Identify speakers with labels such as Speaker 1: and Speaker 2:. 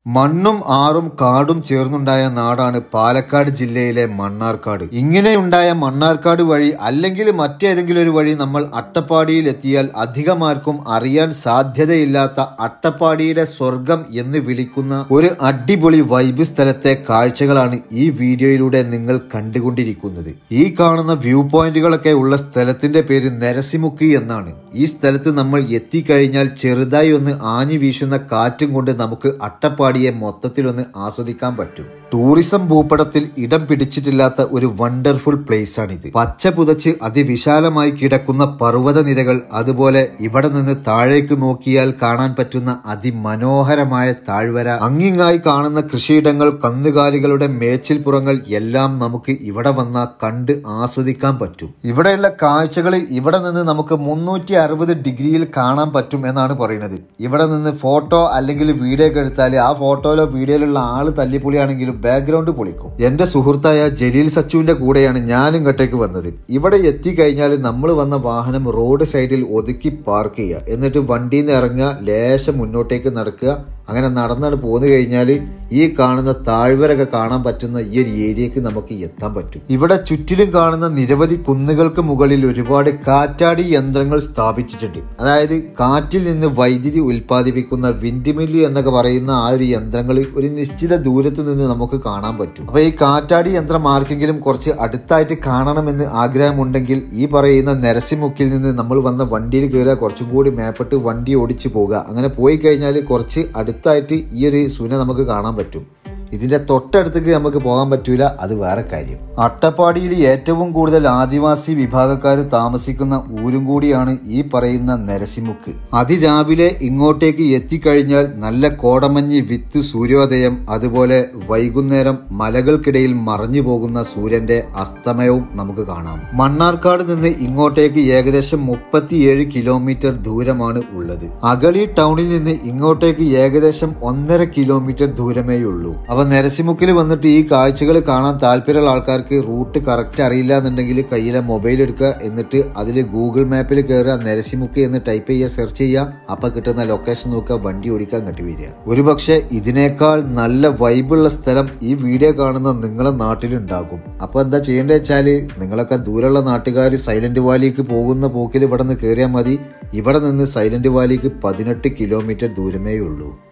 Speaker 1: മണ്ണും ആറും കാടും ചേർന്നുണ്ടായ നാടാണ് പാലക്കാട് ജില്ലയിലെ മണ്ണാർക്കാട് ഇങ്ങനെയുണ്ടായ മണ്ണാർക്കാട് വഴി അല്ലെങ്കിൽ മറ്റേതെങ്കിലും ഒരു വഴി നമ്മൾ അട്ടപ്പാടിയിൽ എത്തിയാൽ അധികമാർക്കും അറിയാൻ സാധ്യതയില്ലാത്ത അട്ടപ്പാടിയുടെ സ്വർഗം എന്ന് വിളിക്കുന്ന ഒരു അടിപൊളി വൈബ് സ്ഥലത്തെ കാഴ്ചകളാണ് ഈ വീഡിയോയിലൂടെ നിങ്ങൾ കണ്ടുകൊണ്ടിരിക്കുന്നത് ഈ കാണുന്ന വ്യൂ പോയിന്റുകളൊക്കെ ഉള്ള സ്ഥലത്തിന്റെ പേര് നരസിമുക്കി എന്നാണ് ഈ സ്ഥലത്ത് നമ്മൾ എത്തിക്കഴിഞ്ഞാൽ ചെറുതായി ഒന്ന് ആഞ്ഞു വീശുന്ന കാറ്റും കൊണ്ട് നമുക്ക് അട്ടപ്പാടിയെ മൊത്തത്തിലൊന്ന് ആസ്വദിക്കാൻ പറ്റും ടൂറിസം ഭൂപടത്തിൽ ഇടം പിടിച്ചിട്ടില്ലാത്ത ഒരു വണ്ടർഫുൾ പ്ലേസ് ആണിത് പച്ച പുതച്ച് അതിവിശാലമായി കിടക്കുന്ന പർവ്വത നിരകൾ അതുപോലെ ഇവിടെ നിന്ന് താഴേക്ക് നോക്കിയാൽ കാണാൻ പറ്റുന്ന അതിമനോഹരമായ താഴ്വര അങ്ങിങ്ങായി കാണുന്ന കൃഷിയിടങ്ങൾ കന്നുകാലികളുടെ മേച്ചിൽപ്പുറങ്ങൾ എല്ലാം നമുക്ക് ഇവിടെ വന്ന കണ്ട് ആസ്വദിക്കാൻ പറ്റും ഇവിടെയുള്ള കാഴ്ചകൾ ഇവിടെ നിന്ന് നമുക്ക് മുന്നൂറ്റി അറുപത് ഡിഗ്രിയിൽ കാണാൻ പറ്റും എന്നാണ് പറയുന്നത് ഇവിടെ നിന്ന് ഫോട്ടോ അല്ലെങ്കിൽ വീഡിയോ ഒക്കെ എടുത്താൽ ആ ഫോട്ടോയിലോ വീഡിയോയിലുള്ള ആള് തല്ലിപ്പൊളിയാണെങ്കിലും ബാക്ക്ഗ്രൗണ്ട് പൊളിക്കും എന്റെ സുഹൃത്തായ ജലീൽ സച്ചുവിന്റെ കൂടെയാണ് ഞാൻ ഇങ്ങോട്ടേക്ക് വന്നത് ഇവിടെ എത്തിക്കഴിഞ്ഞാൽ നമ്മൾ വന്ന വാഹനം റോഡ് സൈഡിൽ ഒതുക്കി പാർക്ക് ചെയ്യുക എന്നിട്ട് വണ്ടിയിൽ നിന്ന് ഇറങ്ങുക ലേശം മുന്നോട്ടേക്ക് നടക്കുക അങ്ങനെ നടന്നാണ് പോന്നു കഴിഞ്ഞാൽ ഈ കാണുന്ന താഴ്വരൊക്കെ കാണാൻ പറ്റുന്ന ഈ ഒരു ഏരിയക്ക് നമുക്ക് എത്താൻ പറ്റും ഇവിടെ ചുറ്റിലും കാണുന്ന നിരവധി കുന്നുകൾക്ക് മുകളിൽ ഒരുപാട് കാറ്റാടി യന്ത്രങ്ങൾ സ്ഥാപിച്ചിട്ടുണ്ട് അതായത് കാറ്റിൽ നിന്ന് വൈദ്യുതി ഉൽപ്പാദിപ്പിക്കുന്ന വിൻഡ് മില്ല് എന്നൊക്കെ പറയുന്ന ആ ഒരു യന്ത്രങ്ങൾ ഒരു നിശ്ചിത ദൂരത്ത് നിന്ന് നമുക്ക് കാണാൻ പറ്റും അപ്പൊ ഈ കാറ്റാടി യന്ത്രം ആർക്കെങ്കിലും കുറച്ച് അടുത്തായിട്ട് കാണണമെന്ന് ആഗ്രഹമുണ്ടെങ്കിൽ ഈ പറയുന്ന നരസിമുക്കിൽ നിന്ന് നമ്മൾ വന്ന വണ്ടിയിൽ കയറുക കുറച്ചും കൂടി മേപ്പെട്ട് വണ്ടി ഓടിച്ചു പോകുക അങ്ങനെ പോയി കഴിഞ്ഞാൽ കുറച്ച് അടുത്തായിട്ട് ഈ ഒരു സുന നമുക്ക് കാണാൻ പറ്റും ഇതിന്റെ തൊട്ടടുത്തേക്ക് നമുക്ക് പോകാൻ പറ്റൂല അത് വേറെ കാര്യം അട്ടപ്പാടിയിൽ ഏറ്റവും കൂടുതൽ ആദിവാസി വിഭാഗക്കാർ താമസിക്കുന്ന ഊരും കൂടിയാണ് ഈ പറയുന്ന നരസിമുക്ക് അതിരാവിലെ ഇങ്ങോട്ടേക്ക് എത്തിക്കഴിഞ്ഞാൽ നല്ല കോടമഞ്ഞ് വിത്ത് സൂര്യോദയം അതുപോലെ വൈകുന്നേരം മലകൾക്കിടയിൽ മറഞ്ഞു പോകുന്ന സൂര്യന്റെ അസ്തമയവും നമുക്ക് കാണാം മണ്ണാർക്കാട് നിന്ന് ഇങ്ങോട്ടേക്ക് ഏകദേശം മുപ്പത്തിയേഴ് കിലോമീറ്റർ ദൂരമാണ് ഉള്ളത് അഗളി ടൗണിൽ നിന്ന് ഇങ്ങോട്ടേക്ക് ഏകദേശം ഒന്നര കിലോമീറ്റർ ദൂരമേ ഉള്ളൂ അപ്പൊ നരസിമുക്കിൽ വന്നിട്ട് ഈ കാഴ്ചകൾ കാണാൻ താല്പര്യമുള്ള ആൾക്കാർക്ക് റൂട്ട് കറക്റ്റ് അറിയില്ല എന്നുണ്ടെങ്കിൽ കയ്യിലെ മൊബൈൽ എടുക്കുക എന്നിട്ട് അതിൽ ഗൂഗിൾ മാപ്പിൽ കയറുക നരസിമുക്ക് എന്ന് ടൈപ്പ് ചെയ്യുക സെർച്ച് ചെയ്യുക അപ്പൊ കിട്ടുന്ന ലൊക്കേഷൻ നോക്കുക വണ്ടി ഓടിക്കാൻ കട്ടി വരിക ഒരുപക്ഷെ ഇതിനേക്കാൾ നല്ല വൈബുള്ള സ്ഥലം ഈ വീഡിയോ കാണുന്ന നിങ്ങളെ നാട്ടിലുണ്ടാകും അപ്പൊ എന്താ ചെയ്യേണ്ടത് വെച്ചാല് നിങ്ങളൊക്കെ ദൂരമുള്ള നാട്ടുകാർ സൈലന്റ് വാലിക്ക് പോകുന്ന പോക്കിൽ ഇവിടെ നിന്ന് കയറിയാൽ മതി ഇവിടെ നിന്ന് സൈലന്റ് വാലിക്ക് പതിനെട്ട് കിലോമീറ്റർ ദൂരമേ ഉള്ളൂ